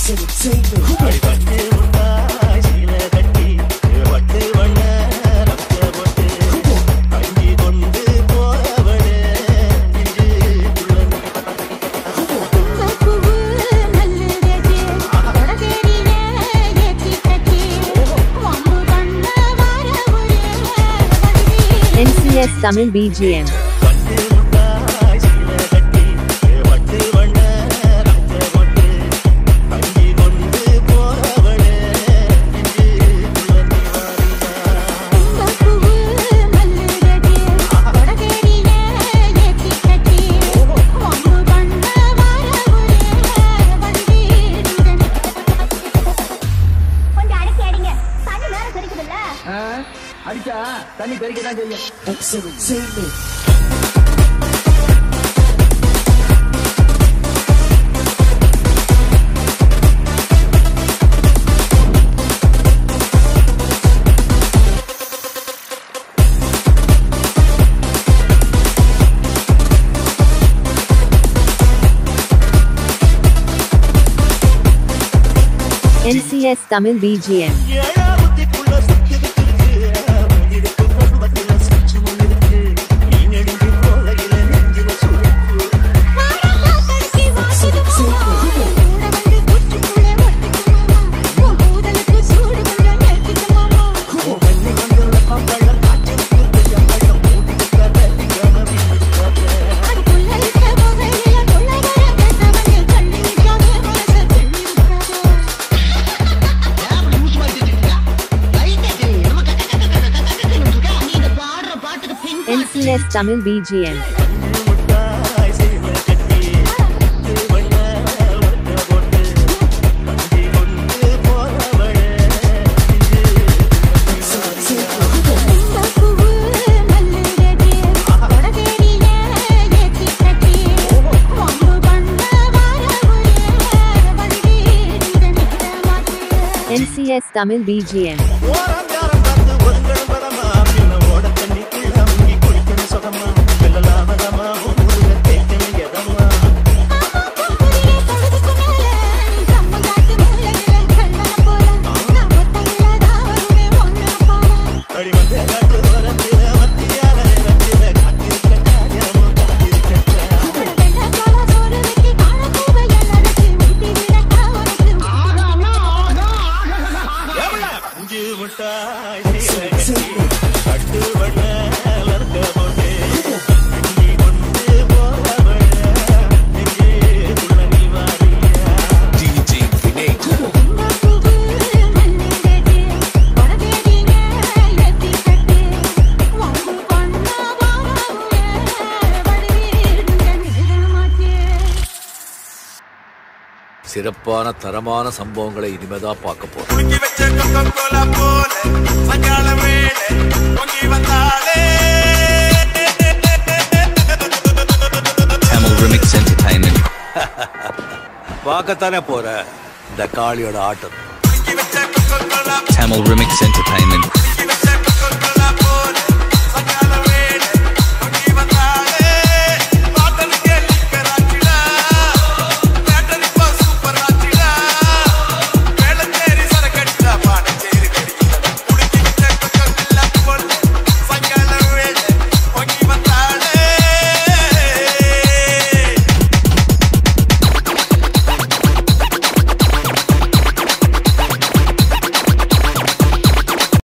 NCS Tamil BGM. கொஞ்சம் அடக்கி அடிங்க தண்ணி மேல தெரிக்குதுல்ல அடிச்சா தண்ணி பெருக்க தான் செய்யும் NCS Tamil BGM. NCS Tamil BGM. NCS Tamil BGM. DJ Vinay. சிறப்பான தரமான சம்பவங்களை இனிமேதான் பார்க்க போறோம் குலுக்கி வச்ச கொக்கோலா போல சாயங்கால வேளை பொங்கி வந்தாளே Tamil Remix Entertainment. பார்க்கத்தானே போற இந்த காளியோட ஆட்டம் குலுக்கி வச்ச கொக்கோலா Tamil Remix Entertainment. குலுக்கி வச்ச